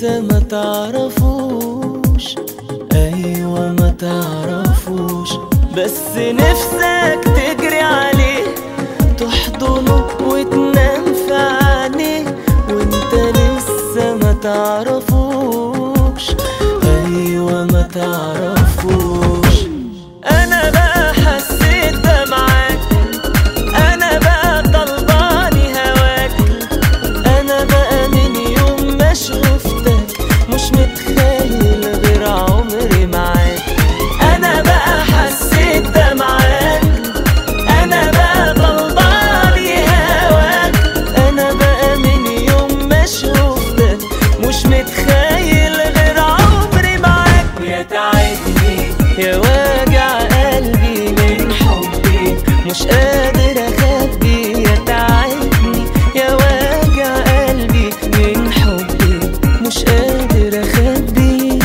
لسه ما تعرفوش ايوه ما تعرفوش بس نفسك تجري عليه تحضنه وتنام في عينيه وانت لسه ما تعرفوش ايوه ما تعرفوش انا بقى حسيت ده معاك انا بقى طلباني هواك انا بقى من يوم ما شفتك مش متخيل غير عمري معاك انا بقى حسيت ده معاك انا بقى طلباني هواك انا بقى من يوم ما شفتك مش متخيل غير عمري معاك يا تعبني يا وجع قلبي من حبي مش قادر اخبي يا تعبني يا وجع قلبي من حبي مش قادر اخبي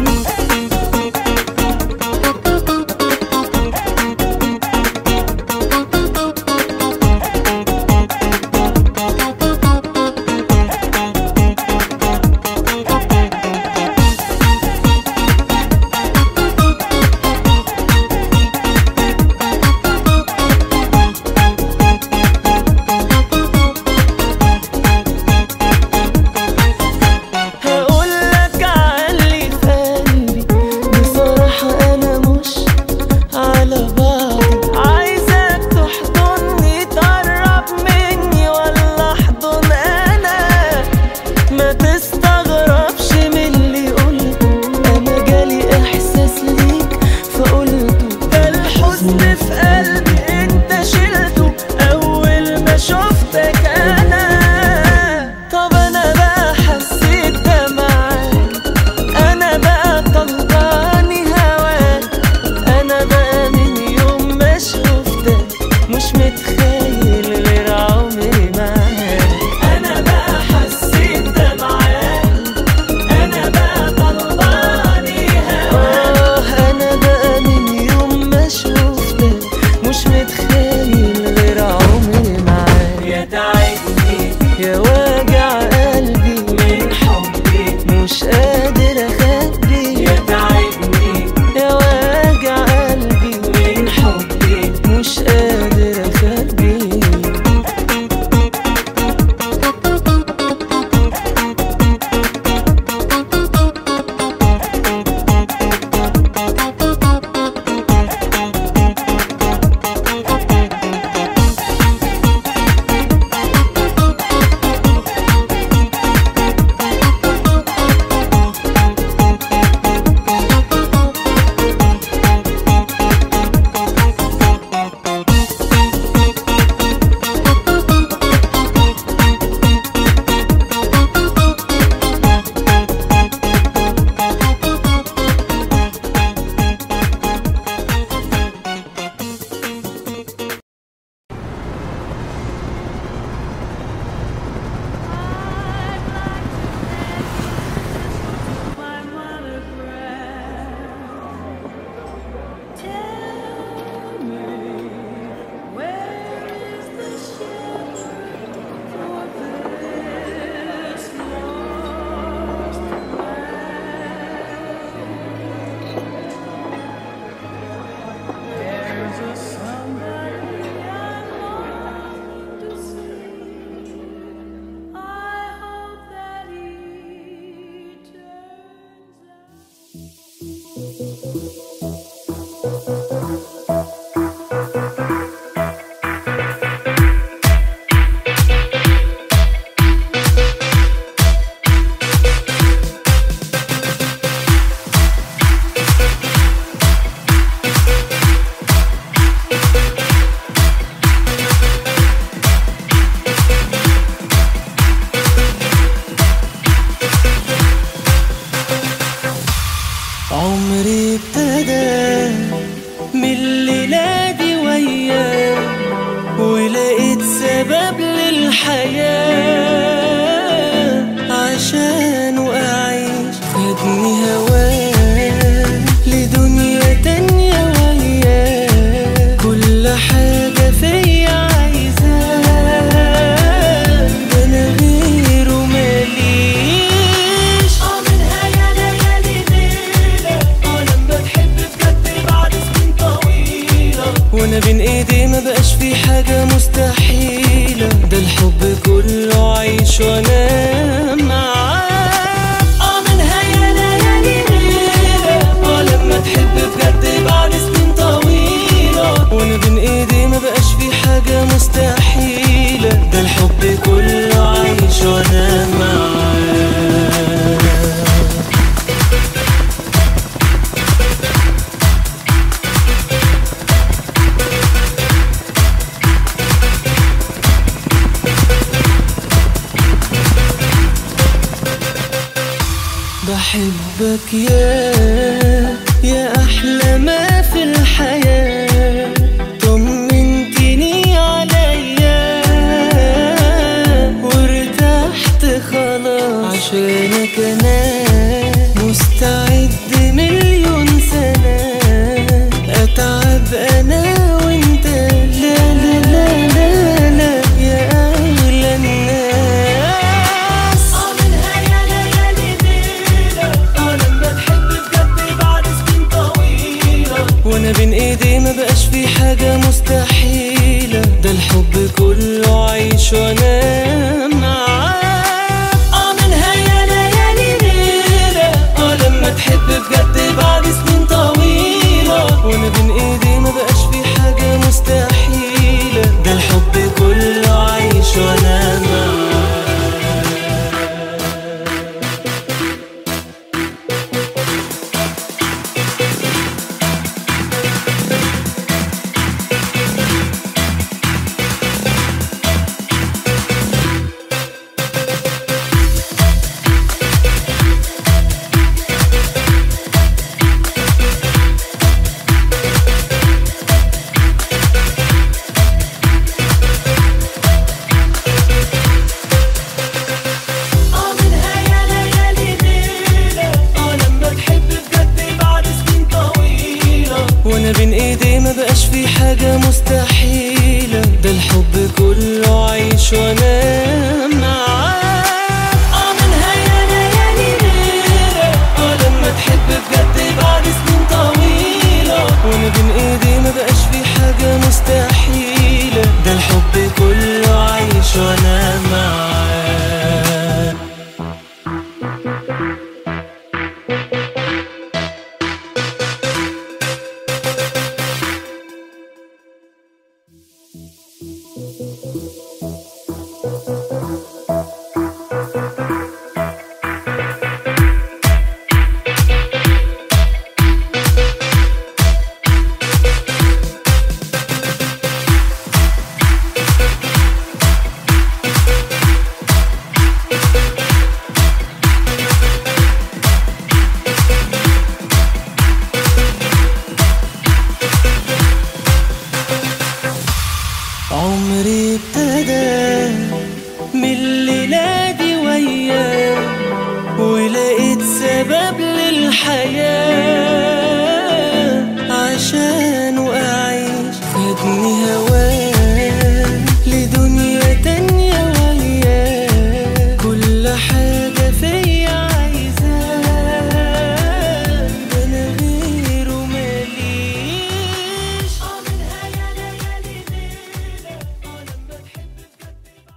هقولك عاللي في قلبي بصراحة أنا مش على بعضي عايزك تحضني تقرب مني ولا أحضن أنا ما تستغربش من اللي قلته أنا جالي إحساس ليك فقلته ده الحزن في قلبي أنت شلته أول ما شفتك أنا طب أنا بقى حسيت ده معاك أنا بقى طلباني هواك أنا بقى من يوم ما شفتك مش متخيل غير عمري معاك أنا بقى حسيت ده معاك أنا بقى طلباني هواك أنا بقى من يوم ما شفتك مش متخيل غير عمري معاك يا تعبني يا وجع قلبي من حبي مش قادر اخبي يا تعبني يا وجع قلبي من حبي مش قادر اخبي عمري ابتدى من الليلة دي وياه ولقيت سبب للحياة عشان أعيش خدني هواه لدنيا تانية وياه كل حاجة فيا عايزاه ده أنا غيره ماليش ما بقاش في حاجة مستحيلة ده الحب كله عيش وانا معاك اه منها يا ليالي ليلة اه لما تحب بجد بعد سنين طويلة وانا بين ايدي ما بقاش في حاجة مستحيلة ده الحب كله عيش وانا معاك بحبك يا يا أحلى ما في الحياة طمنتني عليا وارتحت خلاص عشانك أنا مستعد مليون سنة أتعب أنا وأنت لا لا لا لا لا يا أغلى الناس اه منها يا ليالي ليلة اه لما تحب بجد بعد سنين طويلة وانا بين ايدي ما بقاش في حاجة مستحيلة ده الحب كله عيش وانا معاك اه منها يا ليالي ليلة اه لما تحب بجد بعد سنين طويلة وانا بين ايدي ما بقاش في حاجة مستحيلة ده الحب كله عيش وانا معاك اه منها يا ليالي ليلة اه لما تحب بجد بعد سنين طويلة وانا بين ايدي ما بقاش في حاجة مستحيلة ده الحب كله عيش وانا معاك اه منها يا ليالي ليلة اه لما تحب بجد بعد سنين طويلة وانا بين ايدي ما بقاش في حاجة مستحيلة ده الحب كله عيش وانا معاك عمري ابتدى من الليلة دي وياه ولقيت سبب للحياة عشان أعيش خدني هواه لدنيا تانية وياه كل حاجة فيا عايزاه ده أنا غيره ماليش اه منها يا ليالي ليلة اه لما تحب بجد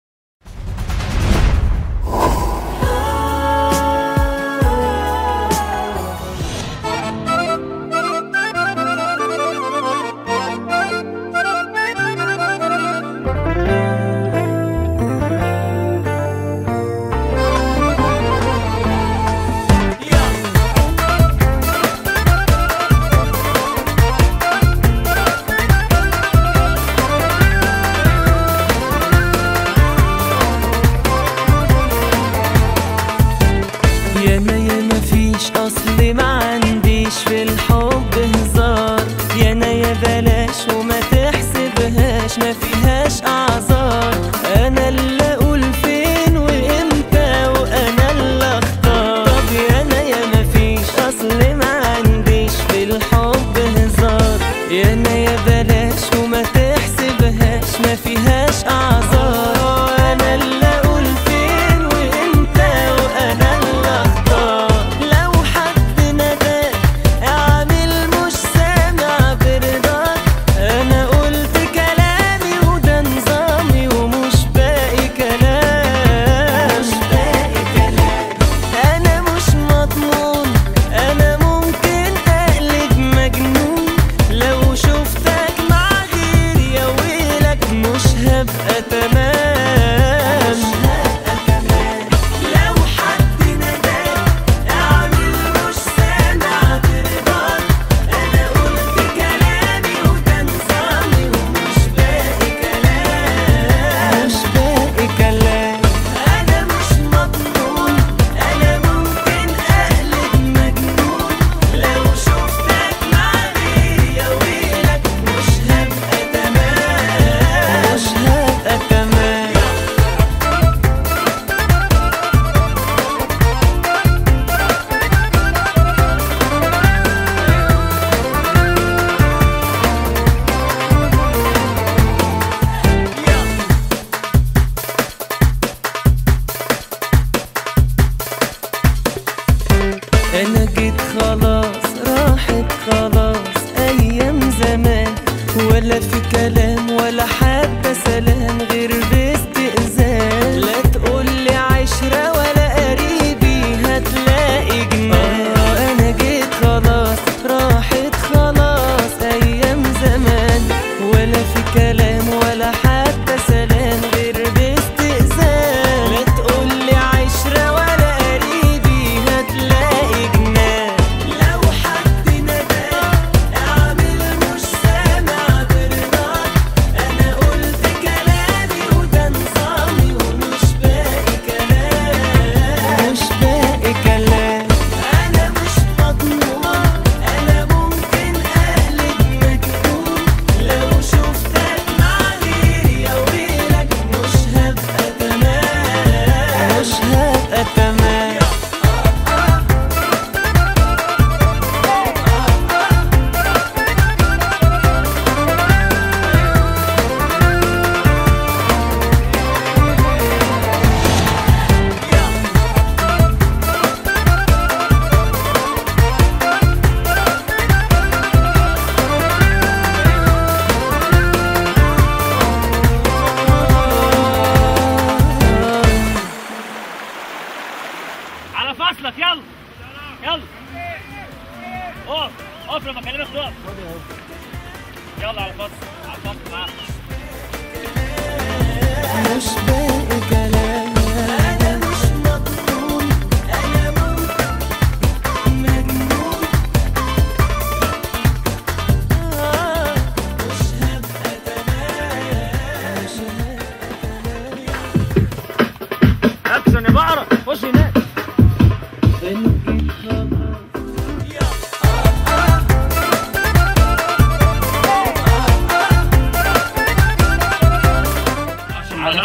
ياما ياما فيش اصل ما عنديش في الحب هزار يانا يا بلاش وما تحسبهاش ما فيهاش اعذار انا اللي اقول فين وامتى وانا اللي اختار طب يانا ياما فيش اصل ما عنديش في الحب هزار يانا يا بلاش وما تحسبهاش ما فيهاش اعذار انا اللي اقول فين وامتى وانا اللي اختار لو حد نداك اعمل مش سامع برضاك انا قلت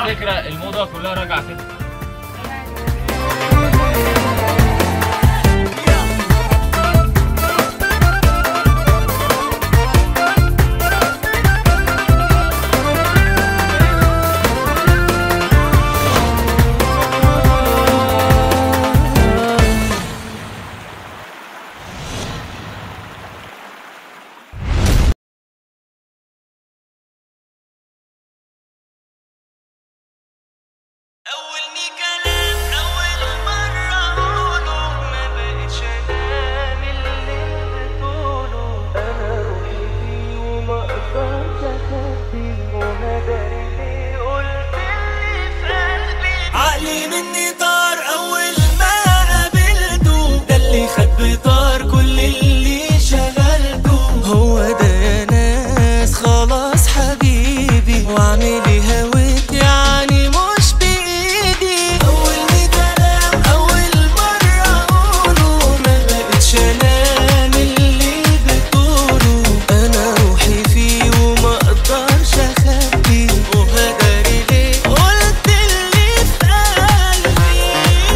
على فكره الموضه كلها راجعه كده أول كلام أول مرة أقوله ما بقتش أنام اللي بتقوله أنا روحي فيه وما أقدرش أخبيه وهدري ليه قلت اللي في قلبي عقلي مني طار أول ما قابلته ده اللي خد بطار كل اللي شغلته هو ده يا ناس خلاص حبيبي واعملي هويت يعني مش بإيدي أول كلام أول مرة أقوله ما بقتش أنام اللي بتقوله أنا روحي فيه وما أقدرش أخبيه وهدري ليه قلت اللي في قلبي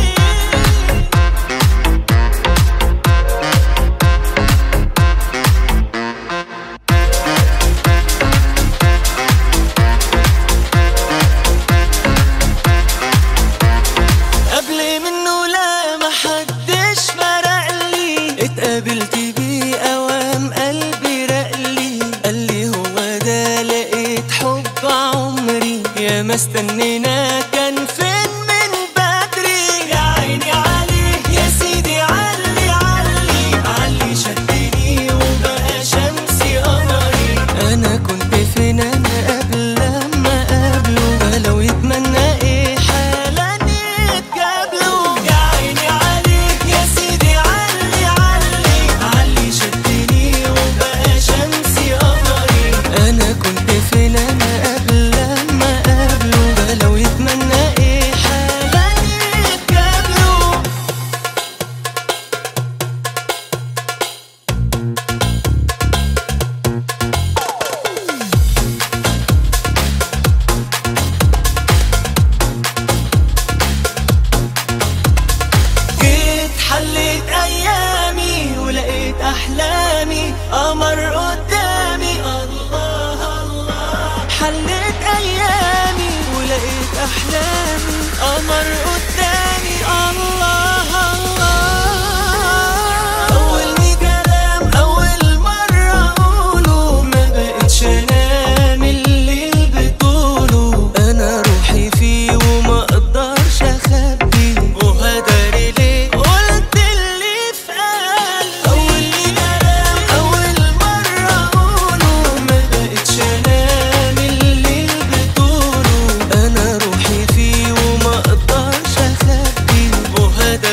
قبل منه لا محدش فرقلي اتقابلت بيه اوام قلبي رقلي قالي هو ده لقيت حب عمري يا ما استنينا كان فين من بدري يا عيني عليه يا سيدي علي علي علي شدني وبقى شمسي قمري انا كنت فين انا قبل لما قابله ولو يتمنى ايه حالا يتقابلوا يا عيني عليك يا سيدي علي علي علي شدني وبقى شمسي قمري انا كنت فين انا قبل لما قابله ولو يتمنى ايه حالا يتقابلوا جيت حليت ايامي ولقيت احلامي قمر قدامي الله الله حليت ايامي ولقيت احلامي قمر قدامي الله الله اول كلام اول مره اقوله ما بقتش انام اللي بتقوله انا روحي فيه وما اقدرش اخبيه وهدري ليه قلت اللي في قلبي اول كلام اول مره اقوله ما بقتش انام اللي بتقوله انا روحي فيه وما اقدرش اخبيه وهدري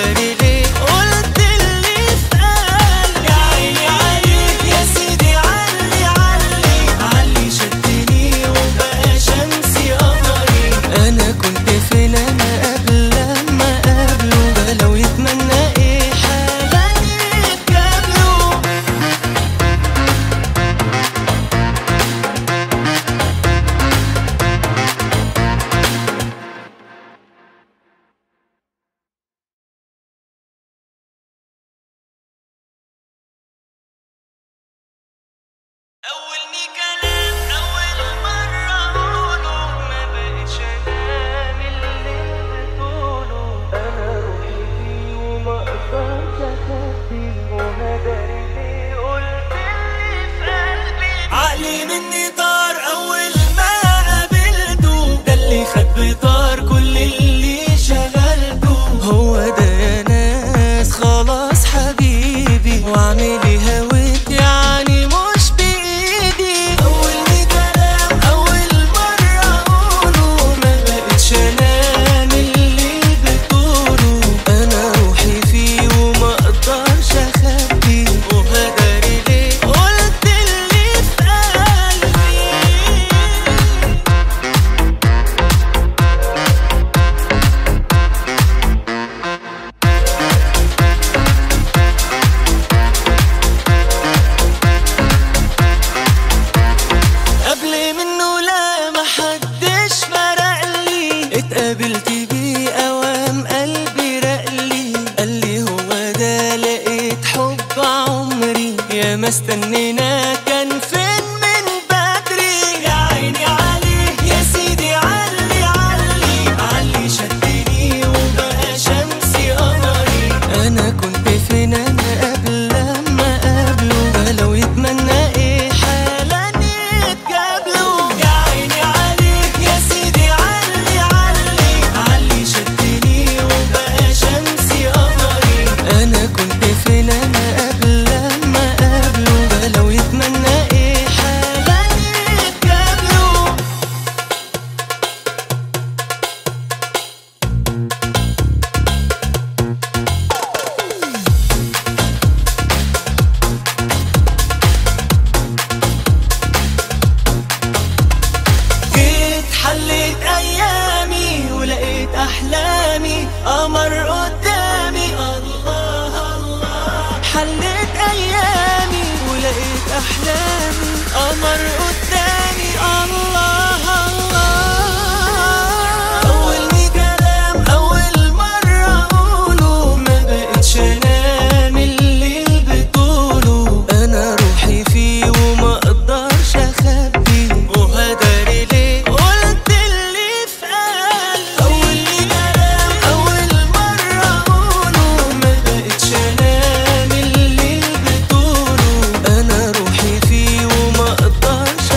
حليت ايامي ولقيت احلامي قمر قدامي الله الله حليت ايامي ولقيت احلامي قمر قدامي الله الله اول كلام اول مره اقوله ما بقتش انام الليل بطوله انا روحي فيه وما اقدرش اخبي وهداري ليه قلت اللي في قلبي اول كلام اول مره اقوله ما بقتش انام الليل بطوله انا روحي فيه وما اقدرش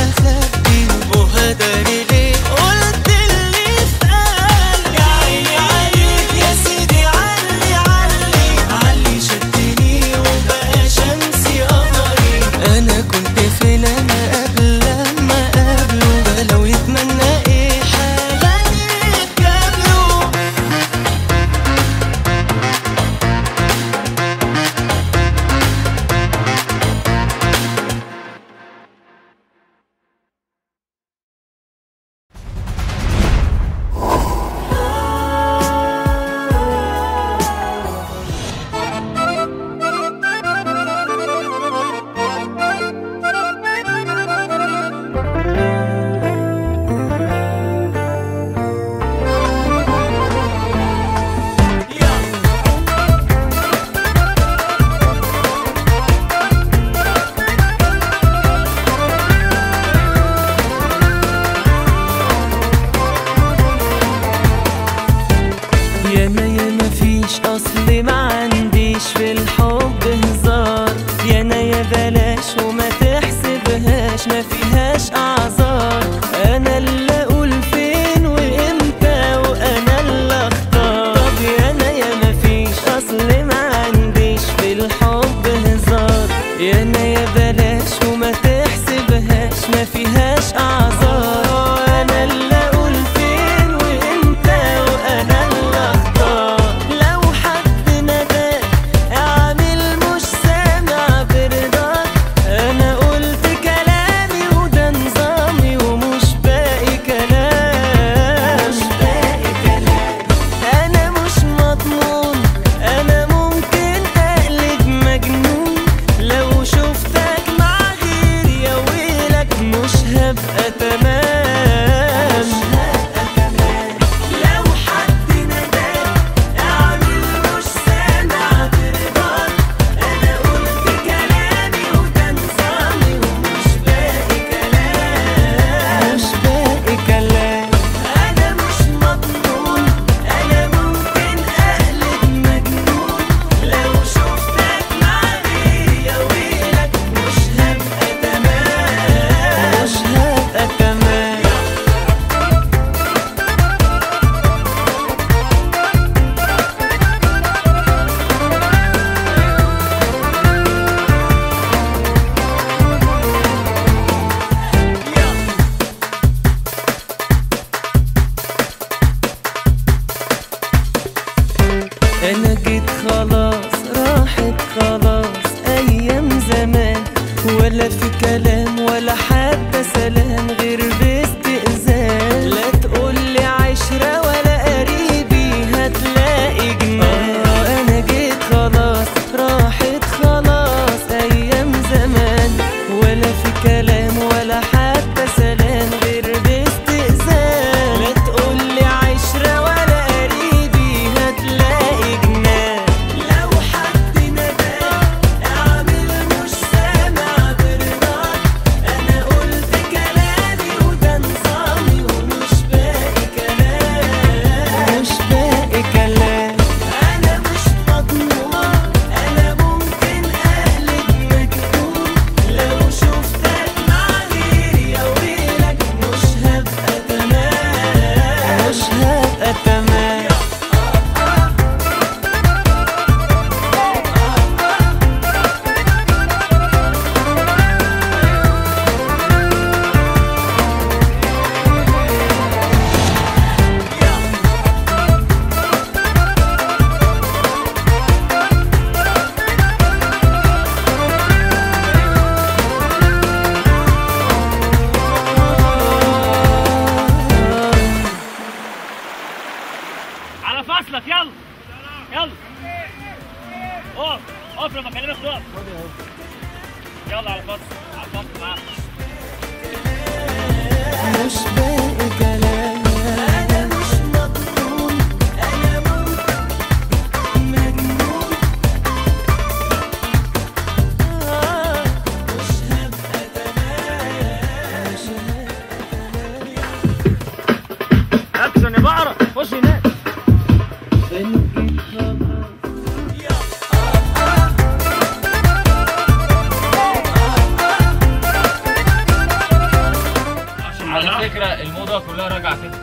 الموضة كلها راجعة كده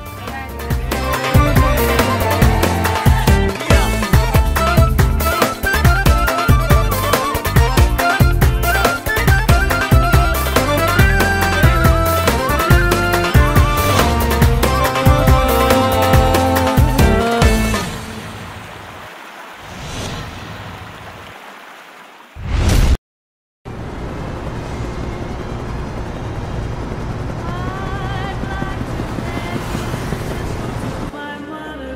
My mother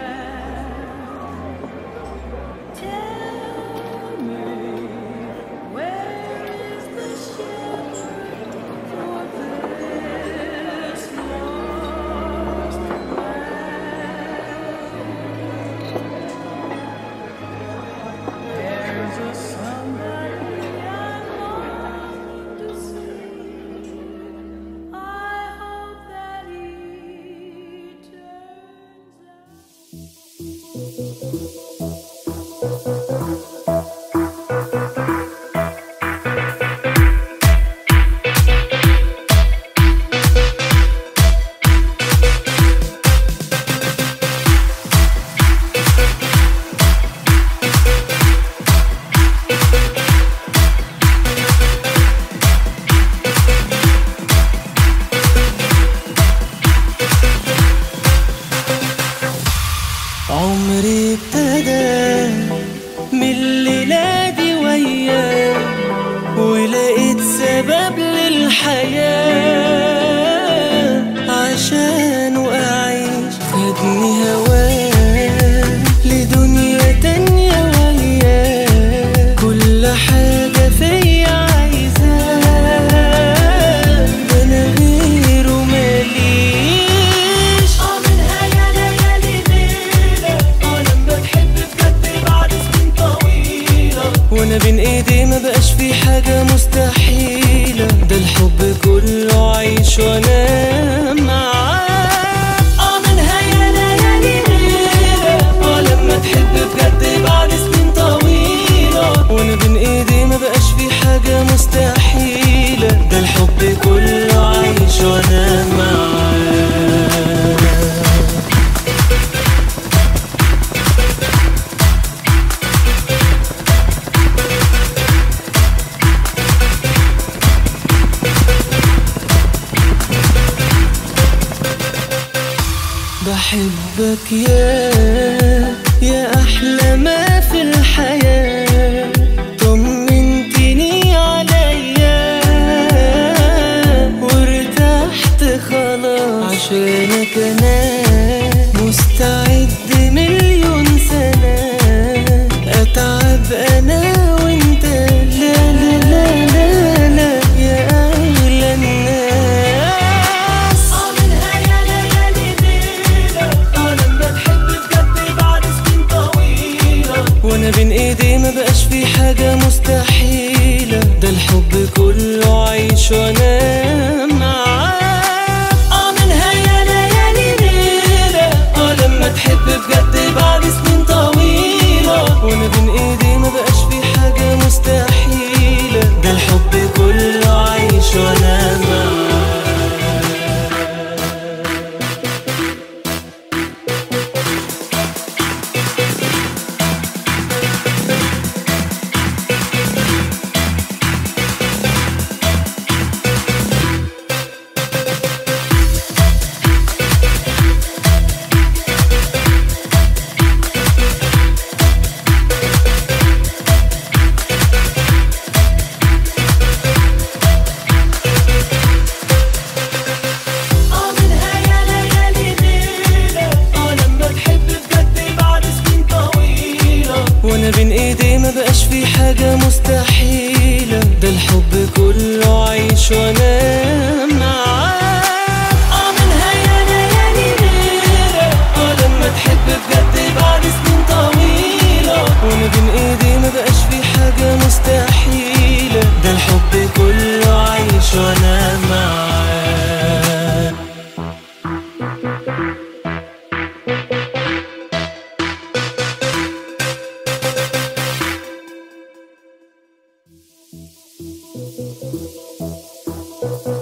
Tell me where is the shelter for this lost There's a somebody I long to see. I hope that he turns out. عمري ابتدى من الليلة دي وياه ولقيت سبب للحياة عشان أعيش خدني هواه لدنيا تانية وياه كل حاجة فيا عايزاه ده أنا غيره ماليش اه منها يا ليالي ليلة اه لما تحب بجد بعد سنين طويلة وانا بين ايدي ما بقاش في حاجة مستحيلة ده الحب كله عيش وانا معاه اه منها يا ليالي ليلة اه لما تحب بجد بعد سنين طويلة وانا بين ايدي ما بقاش في حاجة مستحيلة ده الحب كله عيش وانا معاه بحبك يا يا أحلى ما في الحياة طمنتني عليا وارتحت خلاص عشانك أنا مستعد مليون سنة أتعب أنا وأنت لا لا لا لا لا يا أغلى الناس اه منها يا ليالي ليلة اه لما تحب بجد بعد سنين طويلة وانا بين ايدي ما بقاش في حاجة مستحيلة ده الحب كله عيش وانا معاه اه منها يا ليالي ليلة اه لما تحب بجد بعد سنين طويلة وانا بين ايدي ما بقاش في حاجة مستحيلة ده الحب كله عيش وانا معاه اه منها يا ليالي ليلة اه لما تحب بجد بعد سنين طويلة وانا بين ايدي ما بقاش في حاجة مستحيلة ده الحب كله عيش وانا معاه اه منها يا ليالي ليلة اه لما تحب بجد بعد سنين طويلة وانا بين ايدي ما بقاش في حاجة مستحيلة ده الحب كله عيش وانا معاه Thank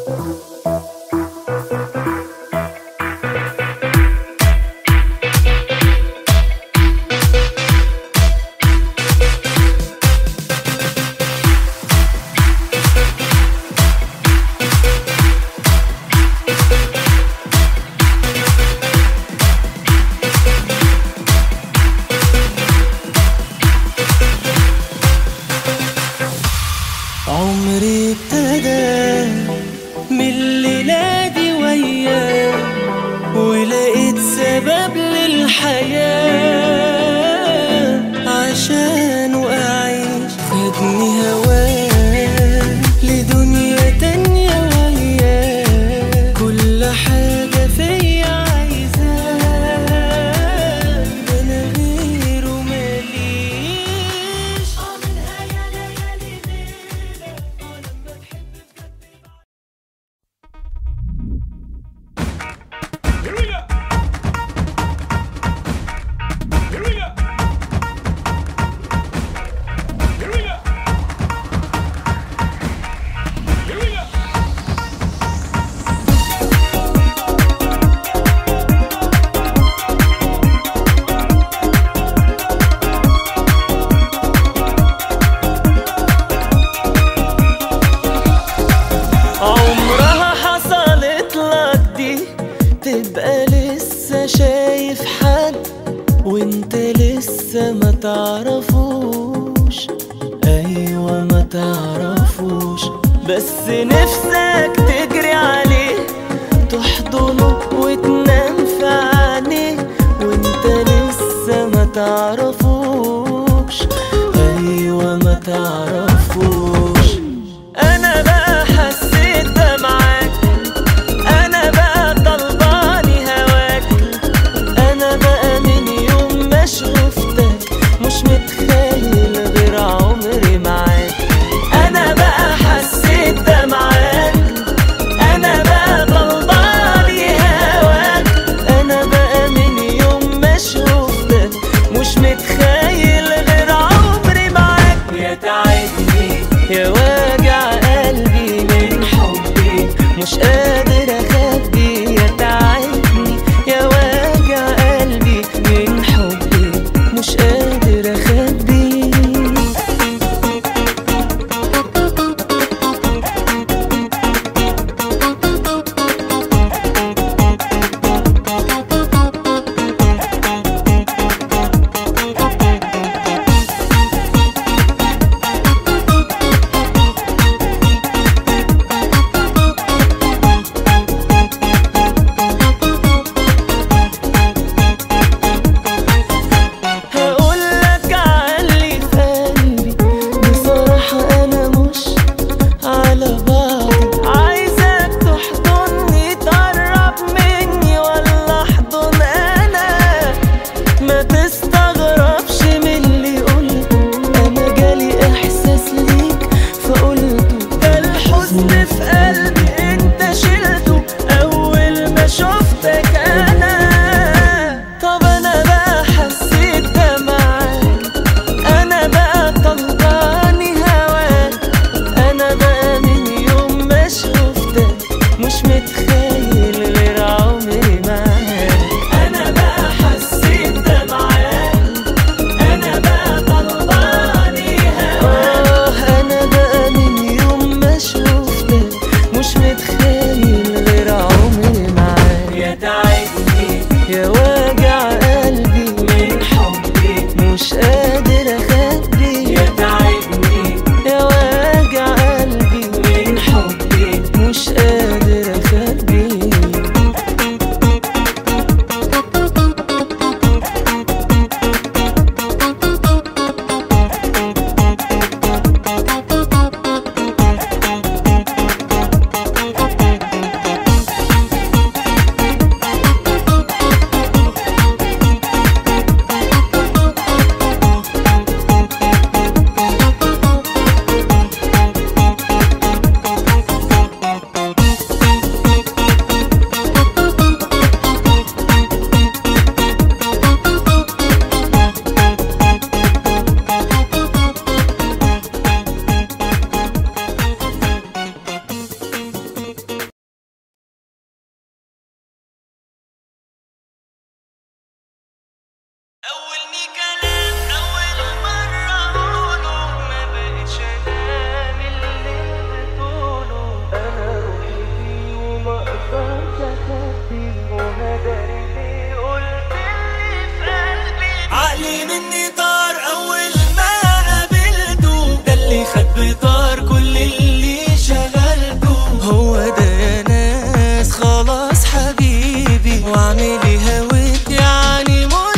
الحياة عشان أعيش خدني هواه لدنيا تانية وياه كل حاجة فيا عايزاه ده أنا غيره ماليش اه منها يا ليالي ليلة اه لما تحب بجد عمرها حصلت لك دي تبقى لسه شايف حد وانت لسه ما تعرفوش ايوه ما تعرفوش بس نفسك تجري عليه تحضنه وتنام في عينيه وانت لسه ما تعرفوش ايوه ما تعرفوش انا بقى حسيت ده معاك انا بقى طلباني هواك انا بقى من يوم ما شفتك مش متخيل غير عمري معاك انا بقى حسيت ده معاك انا بقى طلباني هواك انا بقى من يوم ما شفتك مش متخيل غير عمري معاك يا تعبني يا وجع قلبي من حبي مش قادر اخبي يا تعبني يا وجع قلبي من حبي مش قادر اخبي هقولك علي في قلبي بصراحة أنا مش على بعض عايزك تحضني تقرب مني ولا أحضن أنا ما تستغربش من اللي قلته أنا جالي إحساس ليك فقلته ده الحزن في قلبي أنت شلته أول ما شفتك أنا طب أنا بقى حسيت ده معاك أنا بقى طلباني هواك أنا بقى من يوم ما شفتك مش متخيل غير عمري معاك أنا بقى حسيت ده معاك أنا بقى طلباني هواك أنا بقى من يوم ما شفتك مش متخيل غير عمري معاك يا تعبني يا وجع قلبي من حبي مش قادر اخبي يا تعبني يا وجع قلبي من حبي مش قادر اخبي أول كلام أول مرة أقوله ما بقتش أنام اللي بتقوله أنا روحي فيه وما أقدرش أخبيه وهدري ليه قلت اللي في قلبي عقلي مني طار أول ما قابلته ده اللي خد بطار كل اللي شغلته هو ده يا ناس خلاص حبيبي وأعمل إيه هويت يعني مش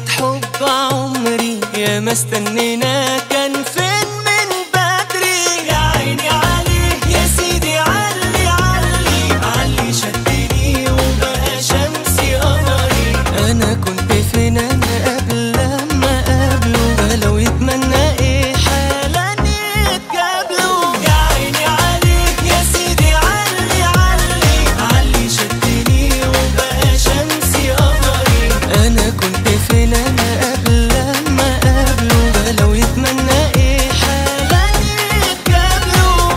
كانت حب عمري يا ما استنينا كان فين من بدري يا عيني عليه يا سيدي علي علي علي شدني وبقى شمسي قمري انا كنت فين انا قبل لما قابله ده لو يتمنى ايه حالا يتقابلوا يا عيني عليك يا سيدي علي علي علي شدني وبقى شمسي قمري انا كنت فين انا قبل لما قابله ده لو يتمنى ايه حالا يتقابلوا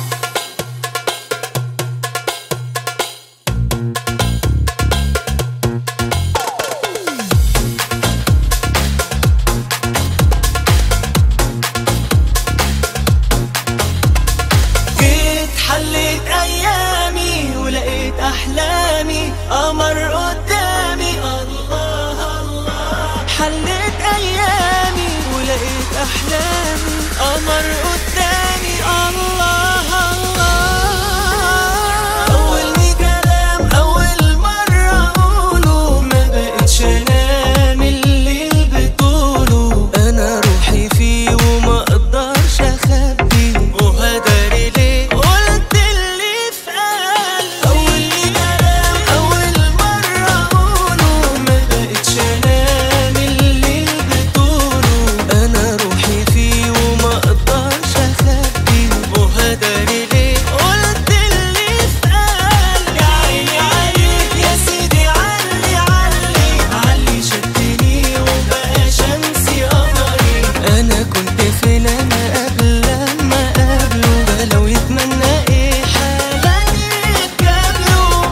جيت حليت ايامي ولقيت احلامي قمر قدامي الله الله حليت ايامي ولقيت احلامي قمر قدامي الله الله اول كلام اول مره اقوله ما بقتش انام الليل بطوله انا روحي فيه وما اقدرش اخبي وهداري ليه قلت اللي في قلبي اول كلام اول مره اقوله ما بقتش انام الليل بطوله انا روحي فيه وما اقدرش اخبي وهداري ليه قلت اللي في قلبي يا عيني عليك يا سيدي علي علي علي شدني وبقى شمسي قمري انا كنت فين انا قبل لما قابله ده لو يتمنى ايه حالا يتقابلوا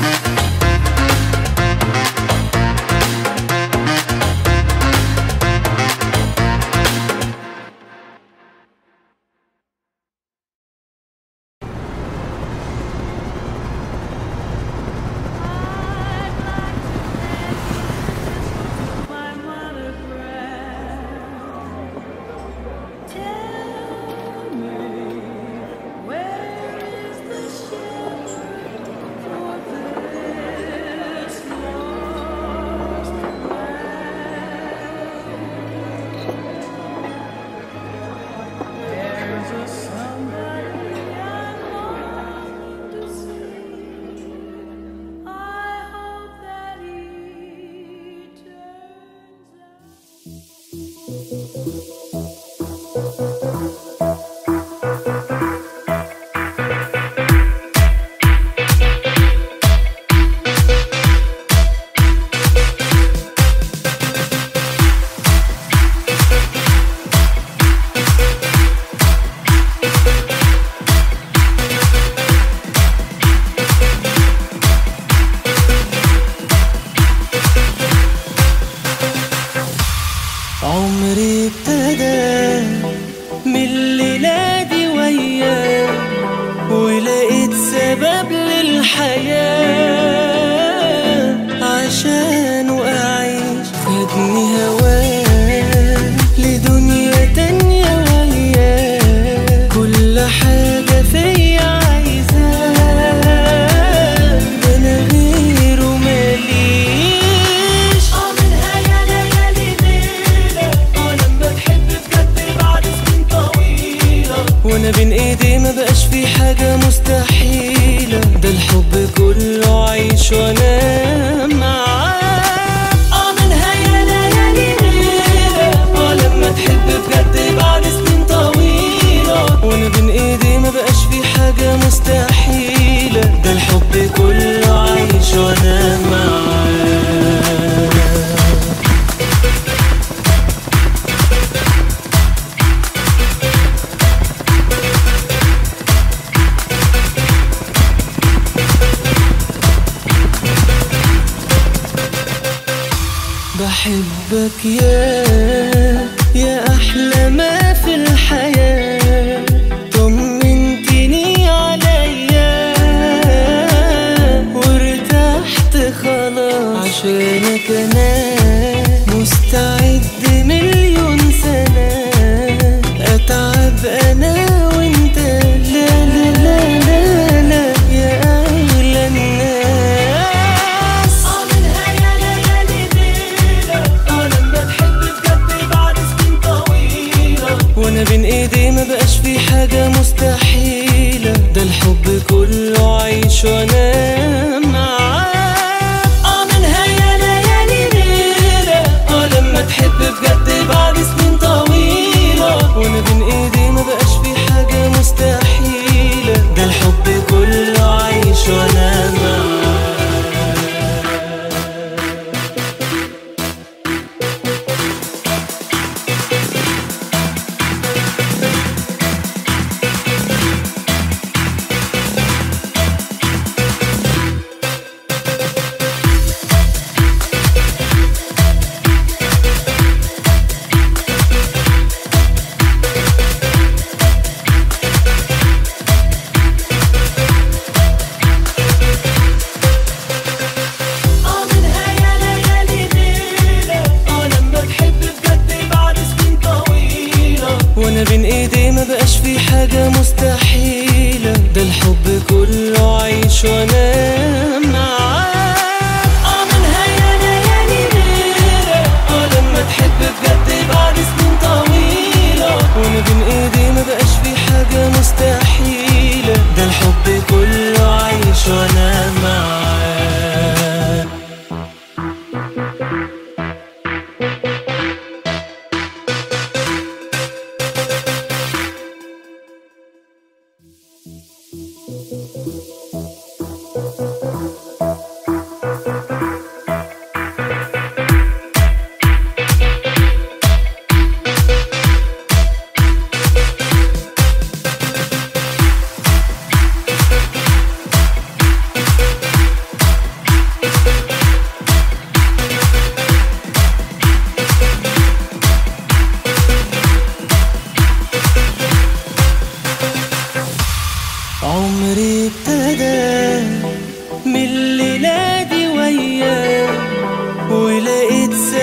My mother Tell me where is the shelter for this lost There's a somebody I long to see. I hope that he turns out. عمري ابتدى من الليلة دي وياه ولقيت سبب للحياة عشانه أعيش خدني هواه لدنيا تانية وياه كل حاجة فيا عايزاه ده أنا غيره ماليش اه منها يا ليالي ليلة اه لما تحب بجد بعد سنين طويلة وانا بين ايدي ما بقاش في حاجة مستحيلة ده الحب كله عيش وانا معاه اه منها يا ليالي ليلة اه لما تحب بجد بعد سنين طويلة وانا بين ايدي ما بقاش في حاجة مستحيلة ده الحب كله عيش وانا معاه بحبك يا يا أحلى ما في الحياة طمنتني عليا وارتحت خلاص عشانك أنا مستعد مليون سنة أتعب أنا وأنت لا لا لا لا لا يا أغلى الناس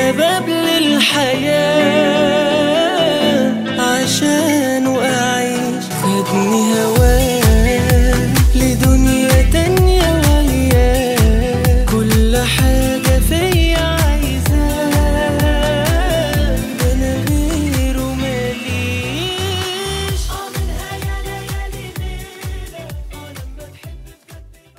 سبب للحياة عشانه أعيش خدني هواه لدنيا تانية وياه كل حاجة فيا عايزاه ده أنا غيره ماليش اه منها يا ليالي ليلة اه لما تحب بجد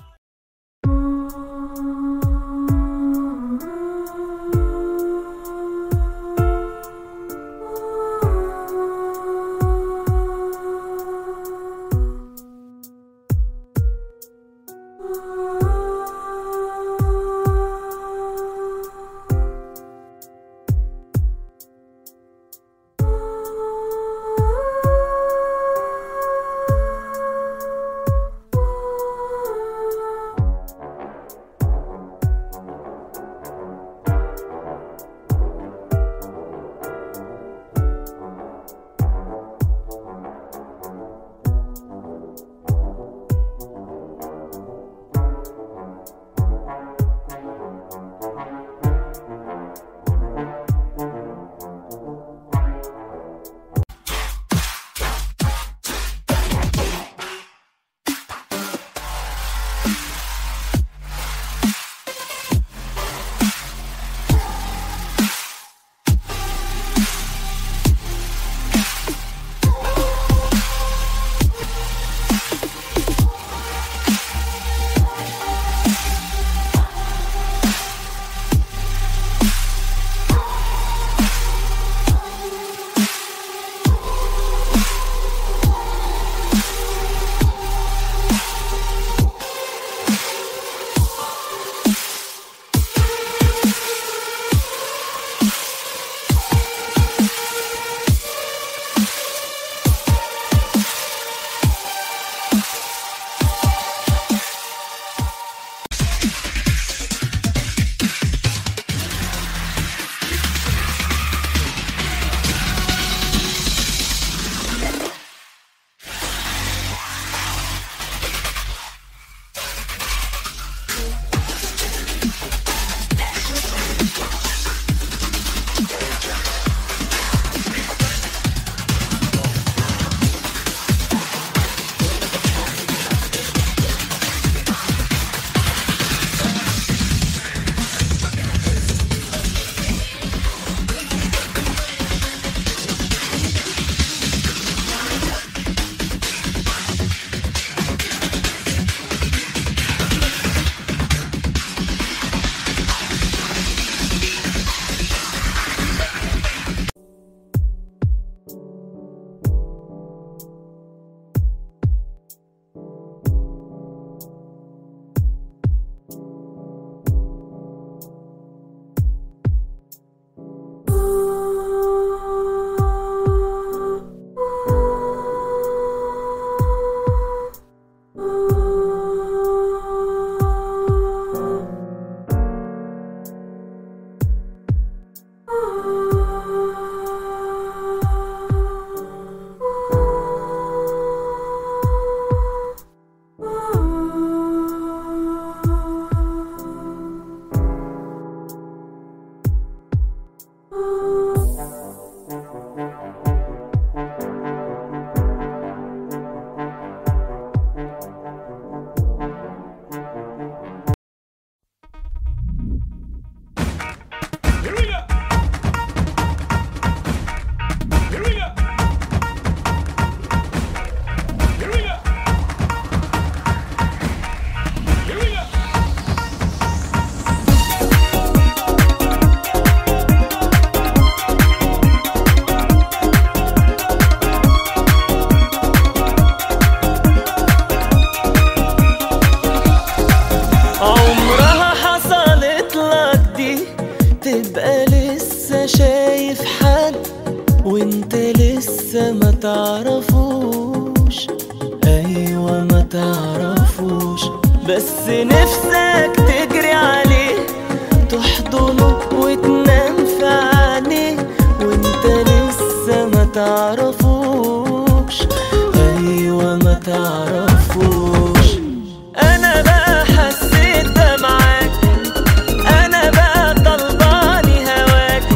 لسه ما تعرفوش ايوه ما تعرفوش بس نفسك تجري عليه تحضنه وتنام في عينيه وانت لسه ما تعرفوش ايوه ما تعرفوش انا بقى حسيت ده معاك انا بقى طلباني هواك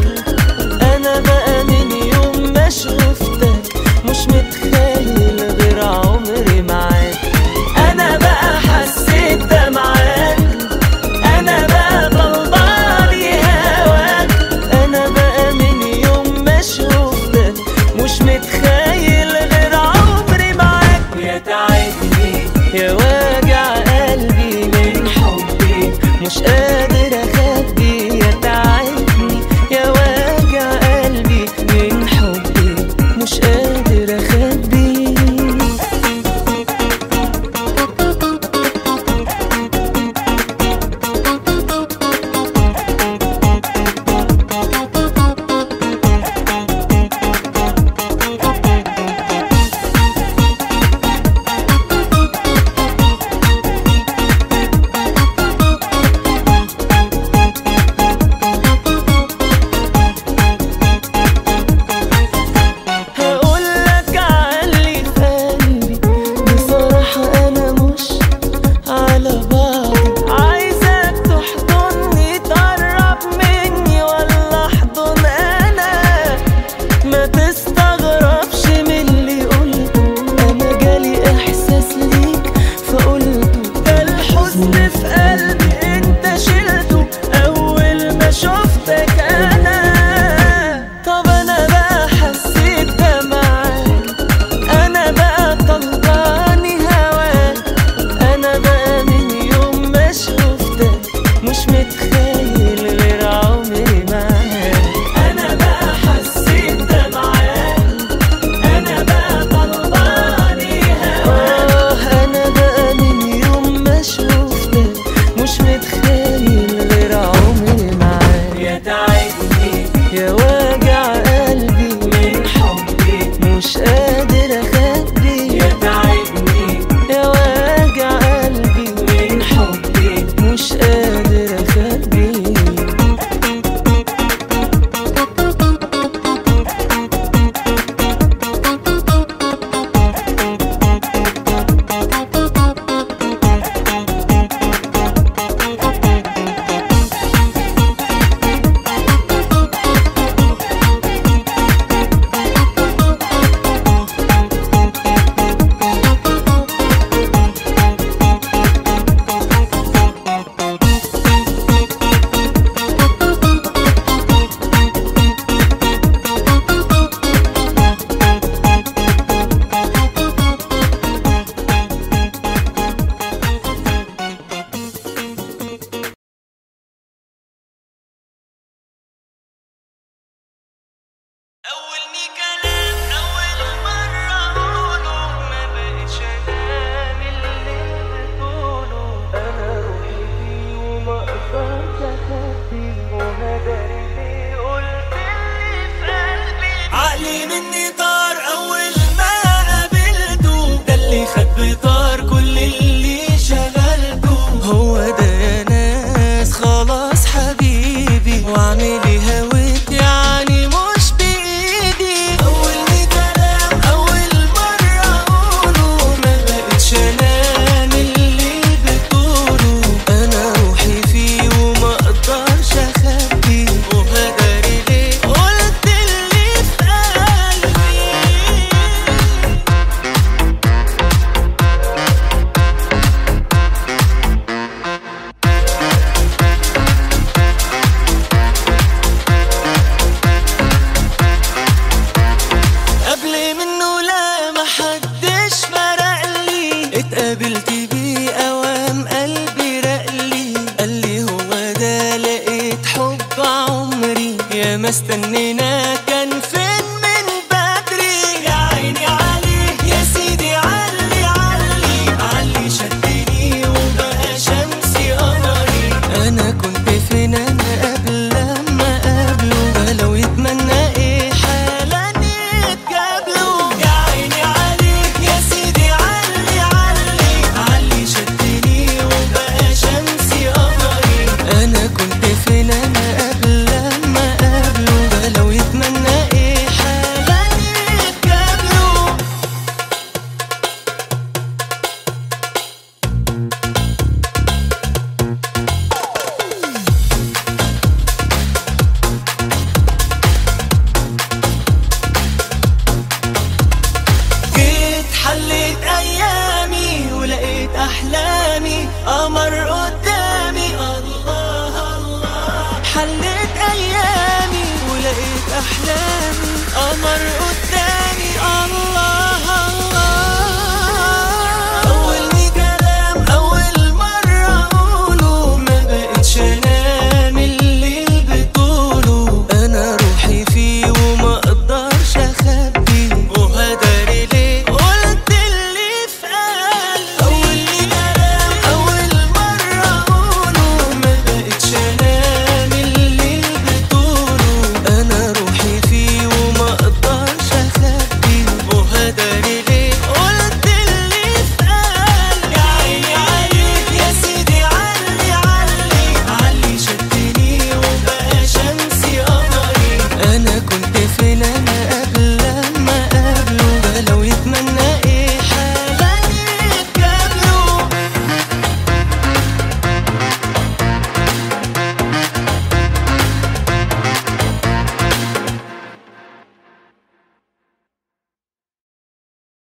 واستنينا كان في